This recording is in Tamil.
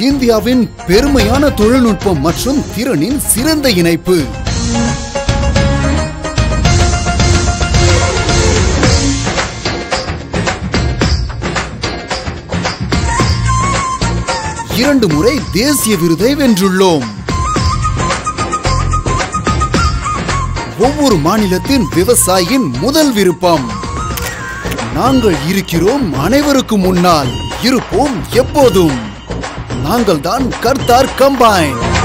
இந்தியாவின் பெருமையான தொழில்நுட்பம் மற்றும் திறனின் சிறந்த இணைப்பு இரண்டு முறை தேசிய விருதை வென்றுள்ளோம் ஒவ்வொரு மாநிலத்தின் விவசாயியின் முதல் விருப்பம் நாங்கள் இருக்கிறோம் அனைவருக்கும் முன்னால் இருப்போம் எப்போதும் நாங்கள் தான் கர்த்தார் கம்பைன்